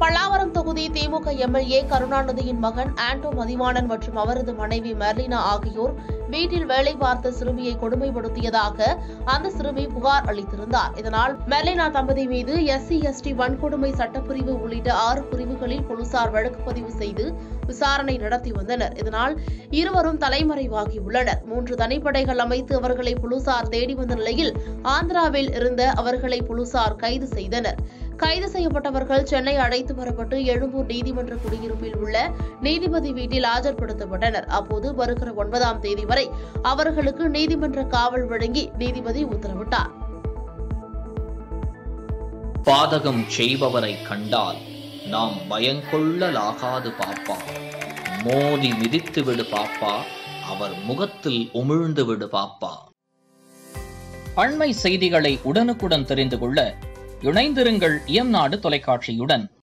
பல்லாவரம் தொகுதி திமுக எம்எல்ஏ கருணாநிதியின் மகன் ஆண்டோ மதிவாணன் மற்றும் அவரது மனைவி மெர்லினா ஆகியோர் வீட்டில் வேலை பார்த்த சிறுமியை கொடுமைப்படுத்தியதாக அந்த சிறுமி புகார் அளித்திருந்தார் இதனால் மெர்லினா தம்பதி மீது எஸ்சி எஸ்டி வன்கொடுமை சட்டப்பிரிவு உள்ளிட்ட ஆறு பிரிவுகளில் போலீசார் வழக்கு பதிவு செய்து விசாரணை நடத்தி வந்தனர் இதனால் இருவரும் தலைமறைவாகியுள்ளனர் மூன்று தனிப்படைகள் அமைத்து அவர்களை போலீசார் தேடி வந்த நிலையில் ஆந்திராவில் இருந்த அவர்களை போலீசார் கைது செய்தனர் கைது செய்யப்பட்டவர்கள் சென்னை அழைத்து வரப்பட்டு எழும்பூர் நீதிமன்ற குடியிருப்பில் உள்ள நீதிபதி வீட்டில் ஆஜர்படுத்தப்பட்டனர் அப்போது வருகிற ஒன்பதாம் தேதி வரை அவர்களுக்கு நீதிமன்ற காவல் வழங்கி நீதிபதி உத்தரவிட்டார் பாதகம் செய்பவரை கண்டால் நாம் பயங்கொள்ளலாகாது பாப்பா மோதி மிதித்து விடு பாப்பா அவர் முகத்தில் உமிழ்ந்து விடு பாப்பா அண்மை செய்திகளை உடனுக்குடன் தெரிந்து கொள்ள இணைந்திருங்கள் இயம்நாடு தொலைக்காட்சியுடன்